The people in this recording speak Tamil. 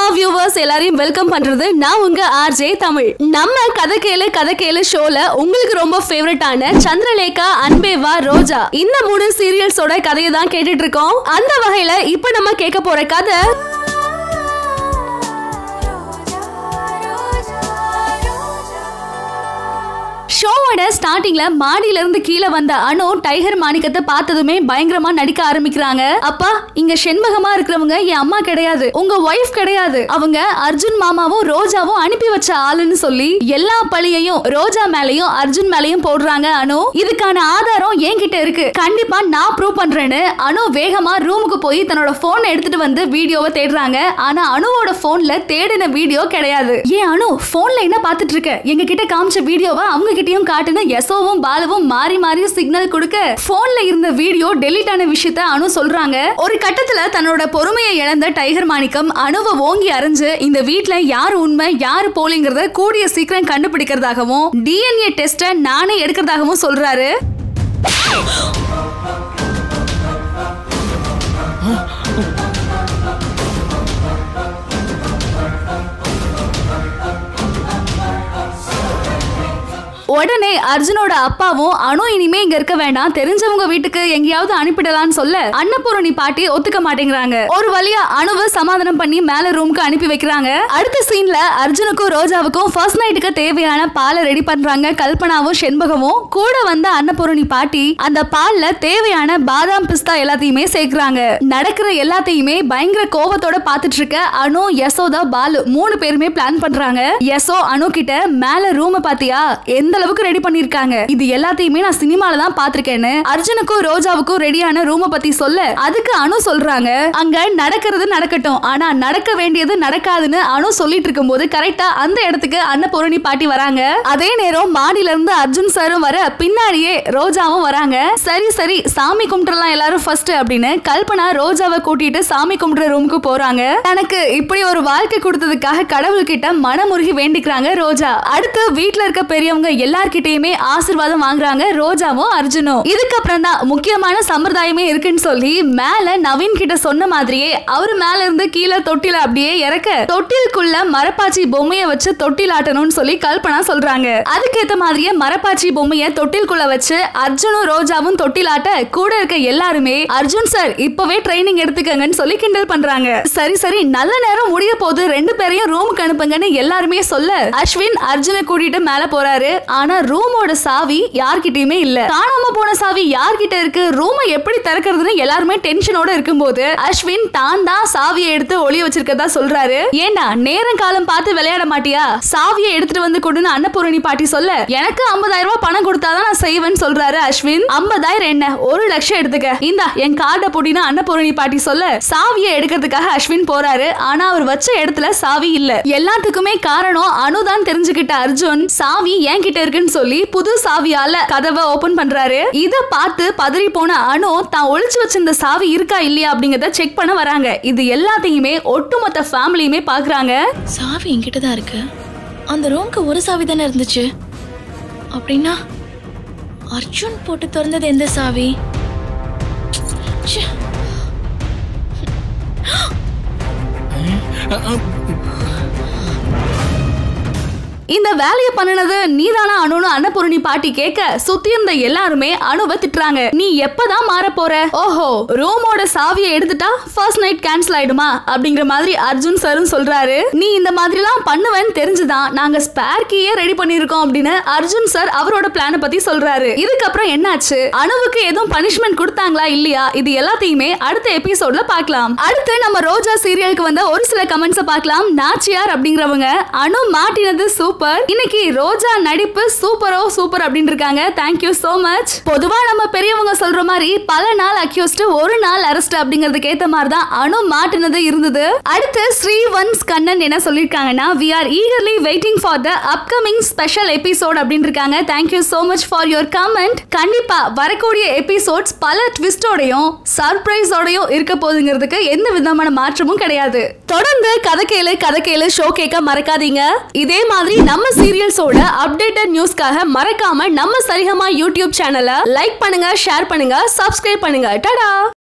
வியூவர்ஸ் எல்லாரையும் வெல்கம் பண்றது நான் உங்க ஆர்ஜே தமிழ் நம்ம கதை கேளு கதை கேளு ஷோல உங்களுக்கு ரொம்ப ஃபேவரட்டான சந்திரலேகா அன்பேவா ரோஜா இந்த மூணு சீரியல்ஸோட கதையை தான் கேட்டுட்டு இருக்கோம் அந்த வகையில இப்ப நம்ம கேட்க போற கதை ஷோவோட ஸ்டார்டிங்ல மாடியில இருந்து கீழே வந்த அனு டைகர் மாணிக்கத்தை பார்த்ததுமே பயங்கரமா நடிக்க ஆரம்பிக்கிறாங்க அப்பா இங்க செண்பகமா இருக்கிறவங்க என் அம்மா கிடையாது உங்க ஒய்ஃப் கிடையாது அவங்க அர்ஜுன் மாமாவும் ரோஜாவும் அனுப்பி வச்ச ஆளுன்னு சொல்லி எல்லா பழியையும் ரோஜா மேலயும் அர்ஜுன் மேலயும் போடுறாங்க அனு இதுக்கான ஆதாரம் என்கிட்ட இருக்கு கண்டிப்பா நான் ப்ரூவ் பண்றேன்னு அனு வேகமா ரூமுக்கு போய் தன்னோட போனை எடுத்துட்டு வந்து வீடியோவை தேடுறாங்க ஆனா அனுவோட போன்ல தேடின வீடியோ கிடையாது ஏன் அனு போன்ல என்ன பார்த்துட்டு இருக்க எங்க கிட்ட காமிச்ச வீடியோவை அவங்க கிட்டயும் காட்டுன்னு யசோவும் பாலுவும் மாறி மாறி சிக்னல் கொடுக்க போன்ல இருந்த வீடியோ டெலீட் ஆன விஷயத்த அனு சொல்றாங்க ஒரு கட்டத்துல தன்னோட பொறுமையை இழந்த டைகர் மாணிக்கம் அணுவை ஓங்கி அரைஞ்சு இந்த வீட்ல யாரு உண்மை யாரு போலிங்கிறத கூடிய சீக்கிரம் கண்டுபிடிக்கிறதாகவும் டிஎன்ஏ டெஸ்ட நானே எடுக்கிறதாகவும் சொல்றாரு உடனே அர்ஜுனோட அப்பாவும் அனு இனிமே இங்க இருக்க வேண்டாம் தெரிஞ்சவங்க வீட்டுக்கு எங்கேயாவது அனுப்பிடலாம்னு சொல்ல அன்னபூரணி பாட்டி ஒத்துக்க மாட்டேங்கிறாங்க ஒரு வழியா அணுவை சமாதானம் பண்ணி மேல ரூமுக்கு அனுப்பி வைக்கிறாங்க அடுத்த சீன்ல அர்ஜுனுக்கும் ரோஜாவுக்கும் ஃபர்ஸ்ட் நைட்டுக்கு தேவையான பாலை ரெடி பண்றாங்க கல்பனாவும் செண்பகமும் கூட வந்த அன்னபூரணி பாட்டி அந்த பால்ல தேவையான பாதாம் பிஸ்தா எல்லாத்தையுமே சேர்க்கறாங்க நடக்கிற எல்லாத்தையுமே பயங்கர கோபத்தோட பாத்துட்டு இருக்க அனு யசோதா பாலு மூணு பேருமே பிளான் பண்றாங்க யசோ அனு கிட்ட மேல ரூம பாத்தியா எந்த அளவுக்கு ரெடி பண்ணிருக்காங்க இது எல்லாத்தையுமே நான் சினிமால தான் பாத்திருக்கேன்னு அர்ஜுனுக்கும் ரோஜாவுக்கும் ரெடியான ரூம பத்தி சொல்ல அதுக்கு அனு சொல்றாங்க அங்க நடக்கிறது நடக்கட்டும் ஆனா நடக்க வேண்டியது நடக்காதுன்னு அனு சொல்லிட்டு இருக்கும்போது கரெக்டா அந்த இடத்துக்கு அன்னபூரணி பாட்டி வராங்க அதே நேரம் மாடியில இருந்து அர்ஜுன் சாரும் வர பின்னாடியே ரோஜாவும் வராங்க சரி சரி சாமி கும்பிட்டுலாம் எல்லாரும் ஃபர்ஸ்ட் அப்படின்னு கல்பனா ரோஜாவை கூட்டிட்டு சாமி கும்பிடுற ரூமுக்கு போறாங்க தனக்கு இப்படி ஒரு வாழ்க்கை கொடுத்ததுக்காக கடவுள்கிட்ட மனமுருகி வேண்டிக்கிறாங்க ரோஜா அடுத்து வீட்ல இருக்க பெரியவங்க எல்லார்கிட்டயுமே ஆசீர்வாதம் வாங்குறாங்க ரோஜாவும் அர்ஜுனும் இதுக்கப்புறம் தான் முக்கியமான சம்பிரதாயமே இருக்குன்னு சொல்லி மேல நவீன் கிட்ட சொன்ன மாதிரியே அவரு மேல இருந்து கீழே தொட்டில அப்படியே இறக்க தொட்டிலுக்குள்ள மரப்பாச்சி பொம்மைய வச்சு தொட்டில் ஆட்டணும்னு சொல்லி கல்பனா சொல்றாங்க அதுக்கேத்த மாதிரியே மரப்பாச்சி பொம்மைய தொட்டிலுக்குள்ள வச்சு அர்ஜுனும் ரோஜாவும் தொட்டில் ஆட்ட கூட இருக்க எல்லாருமே அர்ஜுன் சார் இப்பவே ட்ரைனிங் எடுத்துக்கங்கன்னு சொல்லி கிண்டல் பண்றாங்க சரி சரி நல்ல நேரம் முடிய போது ரெண்டு பேரையும் ரூமுக்கு அனுப்புங்கன்னு எல்லாருமே சொல்ல அஸ்வின் அர்ஜுனை கூட்டிட்டு மேல போறாரு ஆனா ரூமோட சாவி யார்கிட்டயுமே இல்ல காணாம போன சாவி யார்கிட்ட இருக்கு ரூமை எப்படி திறக்கிறதுன்னு எல்லாருமே டென்ஷனோட இருக்கும்போது அஸ்வின் தான் தான் சாவியை எடுத்து ஒளிய வச்சிருக்கதா சொல்றாரு ஏண்டா நேரம் காலம் பார்த்து விளையாட மாட்டியா சாவியை எடுத்துட்டு வந்து கொடுன்னு அன்னபூரணி பாட்டி சொல்ல எனக்கு 50000 ரூபாய் பணம் கொடுத்தாதான் நான் செய்வேன்னு சொல்றாரு அஸ்வின் 50000 என்ன ஒரு லட்சம் எடுத்துக்க இந்தா என் கார்டை போட்டின்னு அன்னபூரணி பாட்டி சொல்ல சாவியை எடுக்கிறதுக்காக அஸ்வின் போறாரு ஆனா அவர் வச்ச இடத்துல சாவி இல்ல எல்லாத்துக்குமே காரணம் அனுதான் தெரிஞ்சுக்கிட்ட அர்ஜுன் சாவி என்கிட்ட இருக்குன்னு சொல்லி புது சாவியால கதவை ஓபன் பண்றாரு இத பார்த்து பதறி போன அனு தான் ஒளிச்சு வச்சிருந்த சாவி இருக்கா இல்லையா அப்படிங்கறத செக் பண்ண வராங்க இது எல்லாத்தையுமே ஒட்டுமொத்த ஃபேமிலியுமே பாக்குறாங்க சாவி என்கிட்ட தான் இருக்கு அந்த ரூம்க்கு ஒரு சாவி தானே இருந்துச்சு அப்படின்னா அர்ஜுன் போட்டு திறந்தது எந்த சாவி ச்சே. இந்த வேலையை பண்ணினது நீதானா அணுன்னு அன்னபூரணி பாட்டி கேட்க சுத்தி இருந்த எல்லாருமே அணுவை திட்டுறாங்க நீ எப்பதான் மாற போற ஓஹோ ரூமோட சாவியை எடுத்துட்டா ஃபர்ஸ்ட் நைட் கேன்சல் ஆயிடுமா அப்படிங்கிற மாதிரி அர்ஜுன் சாரும் சொல்றாரு நீ இந்த மாதிரிலாம் பண்ணுவேன்னு தெரிஞ்சுதான் நாங்க ஸ்பேர் கீயே ரெடி பண்ணிருக்கோம் அப்படின்னு அர்ஜுன் சார் அவரோட பிளான பத்தி சொல்றாரு இதுக்கப்புறம் என்னாச்சு அணுவுக்கு எதுவும் பனிஷ்மெண்ட் கொடுத்தாங்களா இல்லையா இது எல்லாத்தையுமே அடுத்த எபிசோட்ல பார்க்கலாம் அடுத்து நம்ம ரோஜா சீரியலுக்கு வந்த ஒரு சில கமெண்ட்ஸை பார்க்கலாம் நாச்சியார் அப்படிங்கிறவங்க அணு மாட்டினது சூப்பர் இன்னைக்கு ரோஜா நடிப்பு சூப்பரோ சூப்பர் அப்படின்னு இருக்காங்க தேங்க்யூ சோ மச் பொதுவா நம்ம பெரியவங்க சொல்ற மாதிரி பல நாள் அக்யூஸ்ட் ஒரு நாள் அரெஸ்ட் அப்படிங்கிறதுக்கு ஏத்த மாதிரி தான் அணு மாட்டினது இருந்தது அடுத்து ஸ்ரீவன்ஸ் கண்ணன் என்ன சொல்லிருக்காங்கன்னா we are eagerly waiting for the upcoming special episode அப்படின்னு இருக்காங்க thank you so much for your comment கண்டிப்பா வரக்கூடிய எபிசோட்ஸ் பல ட்விஸ்டோடையும் சர்ப்ரைஸோடையும் இருக்க போகுதுங்கிறதுக்கு எந்த விதமான மாற்றமும் கிடையாது தொடர்ந்து கதை கேளு கதை கேளு ஷோ கேட்க மறக்காதீங்க இதே மாதிரி நம்ம சீரியல்ஸோட அப்டேட்டட் நியூஸ்க்காக மறக்காம நம்ம சரிகமா யூடியூப் சேனலை லைக் பண்ணுங்க ஷேர் பண்ணுங்க சப்ஸ்கிரைப் பண்ணுங்க டடா